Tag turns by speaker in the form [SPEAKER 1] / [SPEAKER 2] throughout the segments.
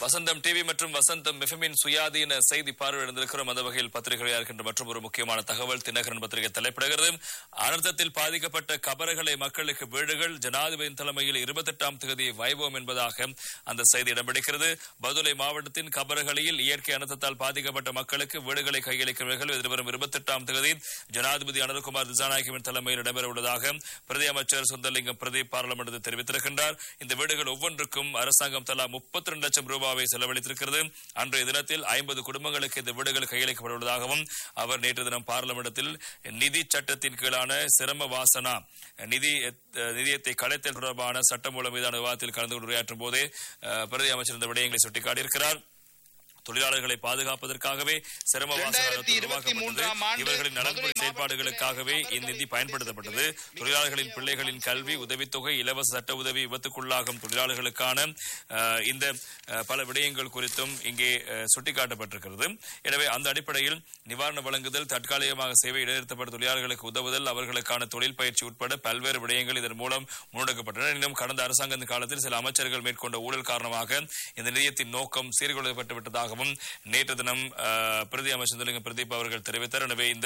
[SPEAKER 1] வசந்தம் TV மற்றும் வசந்தம் எஃப்எம்மின் சுயாதீன செய்தி பார்வையிடந்திருக்கிறோம் அந்த வகையில் பத்திரிகையாக இருக்கின்ற மற்றும் ஒரு முக்கியமான தகவல் தினகரன் பத்திரிகை தலைப்பிடுகிறது அனர்த்தத்தில் பாதிக்கப்பட்ட கபறுகளை மக்களுக்கு வீடுகள் ஜனாதிபதியின் தலைமையில் இருபத்தெட்டாம் தேதி வைபவம் என்பதாக அந்த செய்தி இடம்பிடிக்கிறது பதுளை மாவட்டத்தின் கபறுகளில் இயற்கை அனர்த்தத்தால் பாதிக்கப்பட்ட மக்களுக்கு வீடுகளை கையளிக்கிறவர்கள் எதிர்வரும் இருபத்தெட்டாம் தேதி ஜனாதிபதி அனுர்குமார் திசாநாயகவின் தலைமையில் இடம்பெற உள்ளதாக பிரதி அமைச்சர் சுந்தரலிங்கம் பிரதீப் பார்லமெண்டத்தில் தெரிவித்திருக்கின்றார் இந்த வீடுகள் ஒவ்வொன்றுக்கும் அரசாங்கம் தலா முப்பத்தி ரெண்டு லட்சம் ரூபாவை செலவழித்திருக்கிறது அன்றைய தினத்தில் ஐம்பது குடும்பங்களுக்கு இந்த வீடுகள் கையளிக்கப்பட உள்ளதாகவும் அவர் நேற்று தினம் பார்லமெண்டத்தில் நிதி சட்டத்தின் கீழான சிரம வாசனா நிதி நிதியத்தை கலைத்தல் தொடர்பான சட்டமூலம் மீதான விவாதத்தில் கலந்து கொண்டு உரையாற்றும் போதே அஹ், பிரதி அமைச்சர் இந்த விடயங்களை சுட்டிக்காட்டியிருக்கிறார் தொழிலாளர்களை பாதுகாப்பதற்காகவே சிரம வாசகத்தில்
[SPEAKER 2] 2023
[SPEAKER 1] உருவாக்கப்பட்டது
[SPEAKER 2] ஆண்டு
[SPEAKER 1] இவர்களின் நலன்புரி
[SPEAKER 2] மதுரை
[SPEAKER 1] செயல்பாடுகளுக்காகவே
[SPEAKER 2] மாவட்டத்தில்
[SPEAKER 1] இந்நிதி பயன்படுத்தப்பட்டது தொழிலாளர்களின் பிள்ளைகளின் கல்வி உதவித்தொகை இலவச சட்ட உதவி விபத்துக்குள்ளாகும் தொழிலாளர்களுக்கான அஹ், இந்த அஹ், பல விடயங்கள் குறித்தும் இங்கே அஹ், சுட்டிக்காட்டப்பட்டிருக்கிறது எனவே அந்த அடிப்படையில் நிவாரணம் வழங்குதல் தற்காலிகமாக சேவை இடைநிறுத்தப்பட்ட தொழிலாளர்களுக்கு உதவுதல் அவர்களுக்கான தொழில் பயிற்சி உட்பட பல்வேறு விடயங்கள் இதன் மூலம் முன்னெடுக்கப்பட்டன எனினும் கடந்த அரசாங்கத்தின் காலத்தில் சில அமைச்சர்கள் மேற்கொண்ட ஊழல் காரணமாக இந்த நிதியத்தின் நோக்கம் சீர்குலைக்கப்பட்டு விட்டதாகவும் நேற்று தினம் அஹ், பிரதி அமைச்சர் திலங்க பிரதீப் அவர்கள் தெரிவித்தார் எனவே இந்த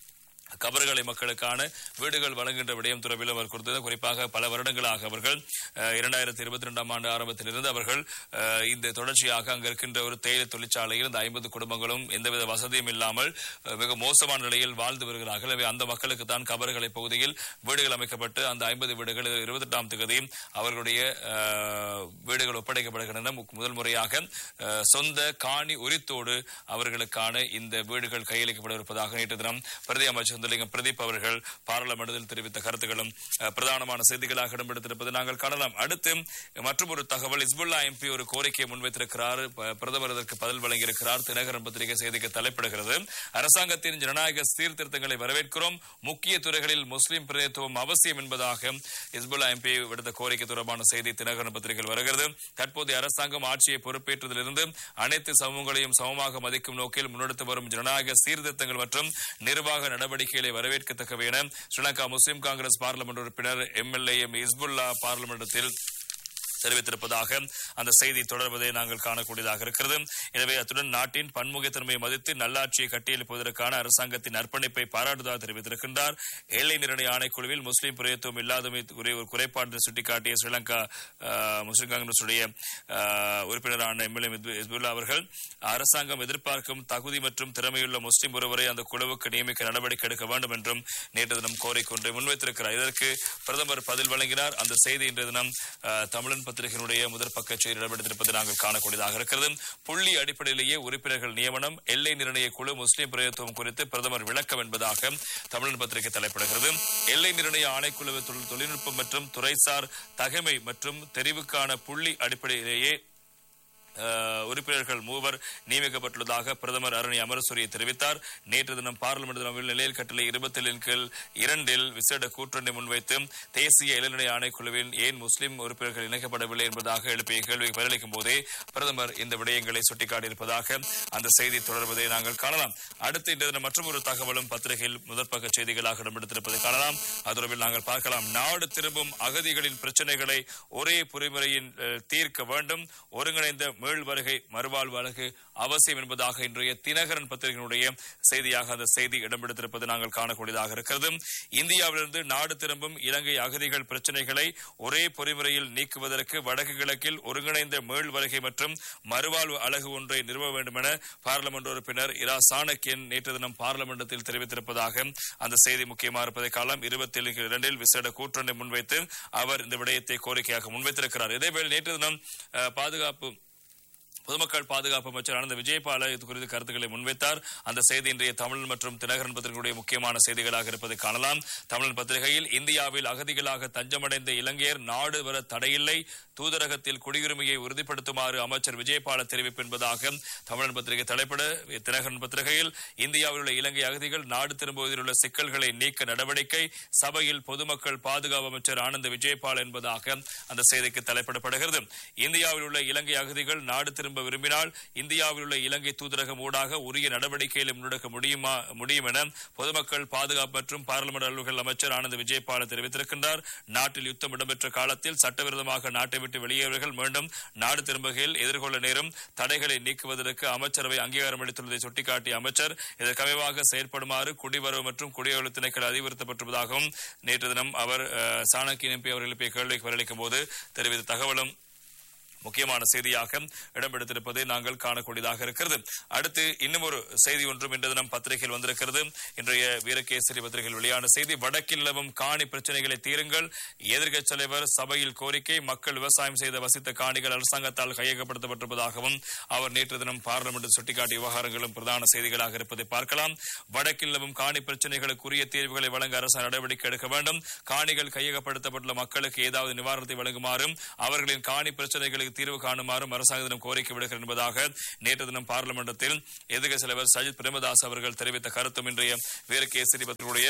[SPEAKER 1] கபறுகளை மக்களுக்கான வீடுகள் வழங்குகின்ற விடயம் தொடர்பில் அவர் கொடுத்தது குறிப்பாக பல வருடங்களாக அவர்கள் அஹ், இரண்டாயிரத்தி இருபத்தி ரெண்டாம் ஆண்டு ஆரம்பத்திலிருந்து அவர்கள் அஹ், இந்த தொடர்ச்சியாக அங்க இருக்கின்ற ஒரு தேயிலை தொழிற்சாலையில் இந்த ஐம்பது குடும்பங்களும் எந்தவித வசதியும் இல்லாமல் அஹ், மிக மோசமான நிலையில் வாழ்ந்து வருகிறார்கள் எனவே அந்த மக்களுக்கு தான் கபறுகளை பகுதியில் வீடுகள் அமைக்கப்பட்டு அந்த ஐம்பது வீடுகள் இருபத்தெட்டாம் தேதி அவர்களுடைய அஹ், வீடுகள் ஒப்படைக்கப்படுகின்றன மு- முதல் முறையாக அஹ், சொந்த காணி உரித்தோடு அவர்களுக்கான இந்த வீடுகள் கையளிக்கப்பட இருப்பதாக நேற்று தினம் பிரதி அமைச்சர் சுந்தரலிங்கம் பிரதீப் அவர்கள் பாராளுமன்றத்தில் தெரிவித்த கருத்துக்களும் அஹ், பிரதானமான செய்திகளாக இடம்பெடுத்திருப்பது நாங்கள் காணலாம் அடுத்து மற்றும் ஒரு தகவல் இஸ்புல்லா எம்பி ஒரு கோரிக்கையை முன்வைத்திருக்கிறார் ப- பிரதமர் அதற்கு பதில் வழங்கியிருக்கிறார் தினகரன் பத்திரிகை செய்திக்கு தலைப்பிடுகிறது அரசாங்கத்தின் ஜனநாயக சீர்திருத்தங்களை வரவேற்கிறோம் முக்கிய துறைகளில் முஸ்லிம் பிரதித்துவம் அவசியம் என்பதாக இஸ்புல்லா எம்பி விடுத்த கோரிக்கை தொடர்பான செய்தி தினகரன் பத்திரிகையில் வருகிறது தற்போதைய அரசாங்கம் ஆட்சியை பொறுப்பேற்றதிலிருந்து அனைத்து சமூகங்களையும் சமமாக மதிக்கும் நோக்கில் முன்னெடுத்து வரும் ஜனநாயக சீர்திருத்தங்கள் மற்றும் நிர்வாக நடவடிக்கைகளை வரவேற்கத்தக்கவை என ஸ்ரீலங்கா முஸ்லிம் காங்கிரஸ் பார்லிமெண்ட் உறுப்பினர் எம்எல்ஏ எம் இஸ்புல்லா பார்லிமெண்டத்தில் தெரிவித்திருப்பதாக அந்த செய்தி தொடர்வதை நாங்கள் காணக்கூடியதாக இருக்கிறது எனவே அத்துடன் நாட்டின் பன்முகத்தன்மையை மதித்து நல்லாட்சியை கட்டியெழுப்புவதற்கான அரசாங்கத்தின் அர்ப்பணிப்பை பாராட்டுவதாக தெரிவித்திருக்கின்றார் எல்லை நிர்ணய ஆணைக்குழுவில் முஸ்லீம் பிரயத்துவம் இல்லாதமை குறி- ஒரு குறைபாடு சுட்டிக்காட்டிய ஸ்ரீலங்கா அஹ், முஸ்லிம் காங்கிரசுடைய அஹ், உறுப்பினரான எம்எல்ஏ இஸ்புல்லா அவர்கள் அரசாங்கம் எதிர்பார்க்கும் தகுதி மற்றும் திறமையுள்ள முஸ்லிம் ஒருவரை அந்த குழுவுக்கு நியமிக்க நடவடிக்கை எடுக்க வேண்டும் என்றும் நேற்று தினம் கோரிக்கை ஒன்றை முன்வைத்திருக்கிறார் இதற்கு பிரதமர் பதில் வழங்கினார் அந்த செய்தி இன்றைய தினம் அஹ், தமிழன் பத்திரிகையினுடைய முதற் பக்க செய்தி இடம்பெடுத்திருப்பதை நாங்கள் காணக்கூடியதாக இருக்கிறது புள்ளி அடிப்படையிலேயே உறுப்பினர்கள் நியமனம் எல்லை நிர்ணய குழு முஸ்லிம் பிரயத்துவம் குறித்து பிரதமர் விளக்கம் என்பதாக தமிழன் பத்திரிகை தலைப்பிடுகிறது எல்லை நிர்ணய ஆணைக்குழு தொழில் தொழில்நுட்பம் மற்றும் துறைசார் தகைமை மற்றும் தெரிவுக்கான புள்ளி அடிப்படையிலேயே அஹ், உறுப்பினர்கள் மூவர் நியமிக்கப்பட்டுள்ளதாக பிரதமர் அருணி அமரசூரி தெரிவித்தார் நேற்று தினம் பார்லிமெண்ட் தினத்தில் நிலையில் கட்டளை இருபத்தேழின் கீழ் இரண்டில் விசேட கூட்டணி முன்வைத்து தேசிய இளநிலை ஆணைக்குழுவில் ஏன் முஸ்லிம் உறுப்பினர்கள் இணைக்கப்படவில்லை என்பதாக எழுப்பிய கேள்விக்கு பதிலளிக்கும் போதே பிரதமர் இந்த விடயங்களை சுட்டிக்காட்டியிருப்பதாக அந்த செய்தி தொடர்வதை நாங்கள் காணலாம் அடுத்து இன்றைய தினம் மற்றொரு தகவலும் பத்திரிகையில் முதற்பக்க செய்திகளாக இடம்பெடுத்திருப்பதை காணலாம் அது தொடர்பில் நாங்கள் பார்க்கலாம் நாடு திரும்பும் அகதிகளின் பிரச்சனைகளை ஒரே பொறிமுறையின் அஹ், தீர்க்க வேண்டும் ஒருங்கிணைந்த மீள் வருகை மறுவாழ்வு அழகு அவசியம் என்பதாக இன்றைய தினகரன் பத்திரிகையினுடைய செய்தியாக அந்த செய்தி இடம்பெடுத்திருப்பது நாங்கள் காணக்கூடியதாக இருக்கிறது இந்தியாவிலிருந்து நாடு திரும்பும் இலங்கை அகதிகள் பிரச்சனைகளை ஒரே பொறிமுறையில் நீக்குவதற்கு வடக்கு கிழக்கில் ஒருங்கிணைந்த மீள் வருகை மற்றும் மறுவாழ்வு அழகு ஒன்றை நிறுவ வேண்டும் என பார்லிமெண்ட் உறுப்பினர் இரா சாணக்கியன் நேற்று தினம் பார்லிமெண்டத்தில் தெரிவித்திருப்பதாக அந்த செய்தி முக்கியமாக இருப்பதை காலம் இருபத்தி ஏழு இரண்டில் விசேட கூட்டணி முன்வைத்து அவர் இந்த விடயத்தை கோரிக்கையாக முன்வைத்திருக்கிறார் இதேவேளை நேற்று தினம் அஹ், பாதுகாப்பு பொதுமக்கள் பாதுகாப்பு அமைச்சர் ஆனந்த விஜயபால இது குறித்து கருத்துக்களை முன்வைத்தார் அந்த செய்தி இன்றைய தமிழ் மற்றும் தினகரன் பத்திரிகையுடைய முக்கியமான செய்திகளாக இருப்பதை காணலாம் தமிழ் பத்திரிகையில் இந்தியாவில் அகதிகளாக தஞ்சமடைந்த இலங்கையர் நாடு வர தடையில்லை தூதரகத்தில் குடியுரிமையை உறுதிப்படுத்துமாறு அமைச்சர் விஜயபால தெரிவிப்பு என்பதாக தமிழன் பத்திரிகை தலைப்பட தினகரன் பத்திரிகையில் இந்தியாவில் உள்ள இலங்கை அகதிகள் நாடு திரும்புவதில் உள்ள சிக்கல்களை நீக்க நடவடிக்கை சபையில் பொதுமக்கள் பாதுகாப்பு அமைச்சர் ஆனந்த விஜயபால் என்பதாக அந்த செய்திக்கு தலைப்பிடப்படுகிறது இந்தியாவில் உள்ள இலங்கை அகதிகள் நாடு திரும்ப திரும்ப விரும்பினால் இந்தியாவில் உள்ள இலங்கை தூதரகம் ஊடாக உரிய நடவடிக்கைகளை முன்னெடுக்க முடியுமா முடியும் என பொதுமக்கள் பாதுகாப்பு மற்றும் பாராளுமன்ற அலுவல்கள் அமைச்சர் ஆனந்த் விஜயபால தெரிவித்திருக்கின்றார் நாட்டில் யுத்தம் இடம்பெற்ற காலத்தில் சட்டவிரோதமாக நாட்டை விட்டு வெளியேறவர்கள் மீண்டும் நாடு திரும்புகையில் எதிர்கொள்ள நேரும் தடைகளை நீக்குவதற்கு அமைச்சரவை அங்கீகாரம் அளித்துள்ளதை சுட்டிக்காட்டிய அமைச்சர் இதற்கு அமைவாக செயற்படுமாறு குடிவரவு மற்றும் குடியுறவு திணைக்கள் அறிவுறுத்தப்பட்டிருப்பதாகவும் நேற்று தினம் அவர் அஹ், சாணக்கியன் எம்பி அவர் எழுப்பிய கேள்விக்கு பதிலளிக்கும் போது தெரிவித்த தகவலும் முக்கியமான செய்தியாக இடம்பெடுத்திருப்பதை நாங்கள் காணக்கூடியதாக இருக்கிறது அடுத்து இன்னும் ஒரு செய்தி ஒன்றும் இன்று தினம் பத்திரிகையில் வந்திருக்கிறது இன்றைய வீரகேசரி பத்திரிகையில் வெளியான செய்தி வடக்கில் நிலவும் காணி பிரச்சனைகளை தீருங்கள் எதிர்க்கட்சி தலைவர் சபையில் கோரிக்கை மக்கள் விவசாயம் செய்த வசித்த காணிகள் அரசாங்கத்தால் கையகப்படுத்தப்பட்டிருப்பதாகவும் அவர் நேற்று தினம் பார்லிமெண்ட் சுட்டிக்காட்டிய விவகாரங்களும் பிரதான செய்திகளாக இருப்பதை பார்க்கலாம் வடக்கில் நிலவும் காணி பிரச்சனைகளுக்குரிய தீர்வுகளை வழங்க அரசு நடவடிக்கை எடுக்க வேண்டும் காணிகள் கையகப்படுத்தப்பட்டுள்ள மக்களுக்கு ஏதாவது நிவாரணத்தை வழங்குமாறும் அவர்களின் காணி பிரச்சனைகளுக்கு தீர்வு காணுமாறும் அரசாங்கத்திடம் கோரிக்கை விடுகிறேன் என்பதாக நேற்று தினம் பார்லிமெண்டத்தில் எதிர்க்கட்சி தலைவர் சஜித் பிரேமதாஸ் அவர்கள் தெரிவித்த கருத்தும் இன்றைய வீரகேசரி பத்திரிகையுடைய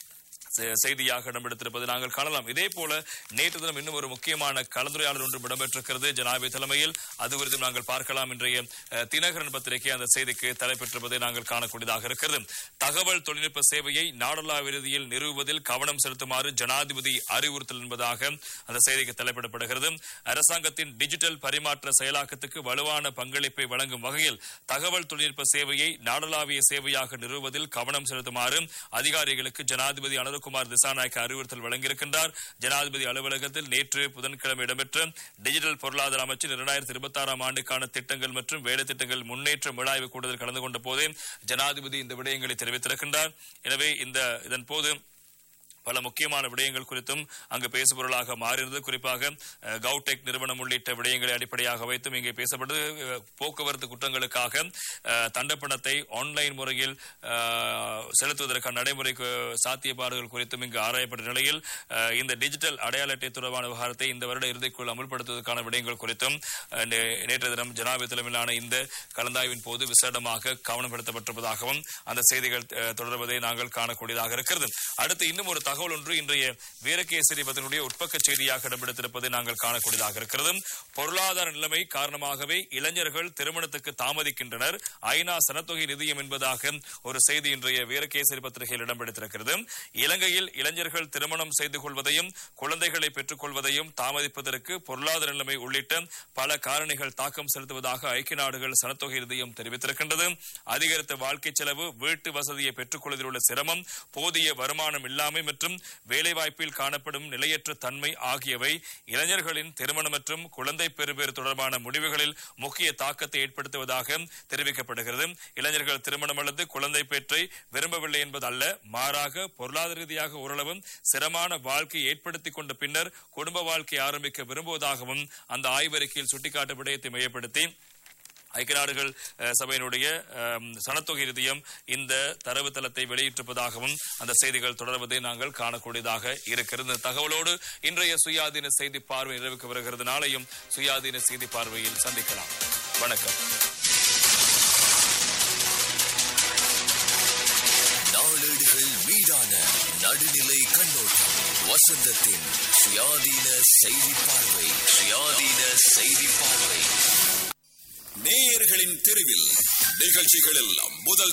[SPEAKER 1] செ- செய்தியாக இடம்பெடுத்திருப்பதை நாங்கள் காணலாம் இதே போல நேற்று தினம் இன்னும் ஒரு முக்கியமான கலந்துரையாடல் ஒன்று இடம்பெற்றிருக்கிறது ஜனாபி தலைமையில் அது குறித்து நாங்கள் பார்க்கலாம் இன்றைய அஹ், தினகரன் பத்திரிகை அந்த செய்திக்கு தலைப்பெற்றிருப்பதை நாங்கள் காணக்கூடியதாக இருக்கிறது தகவல் தொழில்நுட்ப சேவையை நாடளாவிய ரீதியில் நிறுவுவதில் கவனம் செலுத்துமாறு ஜனாதிபதி அறிவுறுத்தல் என்பதாக அந்த செய்திக்கு தலைப்பிடப்படுகிறது அரசாங்கத்தின் டிஜிட்டல் பரிமாற்ற செயலாக்கத்துக்கு வலுவான பங்களிப்பை வழங்கும் வகையில் தகவல் தொழில்நுட்ப சேவையை நாடளாவிய சேவையாக நிறுவுவதில் கவனம் செலுத்துமாறு அதிகாரிகளுக்கு ஜனாதிபதி அனுரகுமார் திசாநாயக்க அறிவுறுத்தல் வழங்கியிருக்கின்றார் ஜனாதிபதி அலுவலகத்தில் நேற்று புதன்கிழமை இடம்பெற்ற டிஜிட்டல் பொருளாதார அமைச்சின் இரண்டாயிரத்தி இருபத்தி ஆறாம் ஆண்டுக்கான திட்டங்கள் மற்றும் வேலை திட்டங்கள் முன்னேற்ற மீளாய்வு கூட்டத்தில் கலந்து கொண்ட போதே ஜனாதிபதி இந்த விடயங்களை தெரிவித்திருக்கின்றார் எனவே இந்த இதன் போது பல முக்கியமான விடயங்கள் குறித்தும் அங்கு பேசுபொருளாக மாறியது குறிப்பாக அஹ், கவுடெக் நிறுவனம் உள்ளிட்ட விடயங்களை அடிப்படையாக வைத்தும் இங்கே பேசப்பட்டது அஹ், போக்குவரத்து குற்றங்களுக்காக அஹ், தண்டப்பணத்தை ஆன்லைன் முறையில் அஹ், செலுத்துவதற்கான நடைமுறை கு- சாத்தியப்பாடுகள் குறித்தும் இங்கு ஆராயப்பட்ட நிலையில் அஹ், இந்த டிஜிட்டல் அடையாள அட்டை தொடர்பான விவகாரத்தை இந்த வருட இறுதிக்குள் அமுல்படுத்துவதற்கான விடயங்கள் குறித்தும் அஹ், நே- நேற்றைய தினம் ஜனாபி தலைமையிலான இந்த கலந்தாய்வின் போது விசேடமாக கவனம் செலுத்தப்பட்டிருப்பதாகவும் அந்த செய்திகள் அஹ், தொடர்வதை நாங்கள் காணக்கூடியதாக இருக்கிறது அடுத்து இன்னும் ஒரு தகவல் ஒன்று இன்றைய வீரகேசரி பத்தினுடைய உட்பக்க செய்தியாக இடம்பெடுத்திருப்பதை நாங்கள் காணக்கூடியதாக இருக்கிறது பொருளாதார நிலைமை காரணமாகவே இளைஞர்கள் திருமணத்துக்கு தாமதிக்கின்றனர் ஐநா சனத்தொகை நிதியம் என்பதாக ஒரு செய்தி இன்றைய வீரகேசரி பத்திரிகையில் இடம்பெடுத்திருக்கிறது இலங்கையில் இளைஞர்கள் திருமணம் செய்து கொள்வதையும் குழந்தைகளை பெற்றுக் கொள்வதையும் தாமதிப்பதற்கு பொருளாதார நிலைமை உள்ளிட்ட பல காரணிகள் தாக்கம் செலுத்துவதாக ஐக்கிய நாடுகள் சனத்தொகை நிதியம் தெரிவித்திருக்கின்றது அதிகரித்த வாழ்க்கை செலவு வீட்டு வசதியை பெற்றுக் கொள்வதில் உள்ள சிரமம் போதிய வருமானம் இல்லாமை மற்றும் வேலைவாய்ப்பில் காணப்படும் நிலையற்ற தன்மை ஆகியவை இளைஞர்களின் திருமணம் மற்றும் குழந்தை பெறுபேறு தொடர்பான முடிவுகளில் முக்கிய தாக்கத்தை ஏற்படுத்துவதாக தெரிவிக்கப்படுகிறது இளைஞர்கள் திருமணம் அல்லது குழந்தை பெற்றை விரும்பவில்லை என்பது அல்ல மாறாக பொருளாதார ரீதியாக ஓரளவு சிரமமான வாழ்க்கையை ஏற்படுத்திக் கொண்ட பின்னர் குடும்ப வாழ்க்கை ஆரம்பிக்க விரும்புவதாகவும் அந்த ஆய்வறிக்கையில் சுட்டிக்காட்ட விடயத்தை மையப்படுத்தி ஐக்கிய நாடுகள் அஹ், சபையினுடைய அம், சனத்தொகை நிதியம் இந்த தரவுத்தளத்தை வெளியிட்டிருப்பதாகவும் அந்த செய்திகள் தொடர்வதை நாங்கள் காணக்கூடியதாக இருக்கிறது இந்த தகவலோடு இன்றைய சுயாதீன செய்தி பார்வை நிறைவுக்கு வருகிறது நாளையும் சுயாதீன செய்தி பார்வையில் சந்திக்கலாம் வணக்கம்
[SPEAKER 2] நாளேடுகள் மீதான நடுநிலை கண்ணோட்டம் வசந்தத்தின் சுயாதீன செய்தி பார்வை சுயாதீன செய்தி பார்வை நேயர்களின் தெருவில் நிகழ்ச்சிகளில் முதல்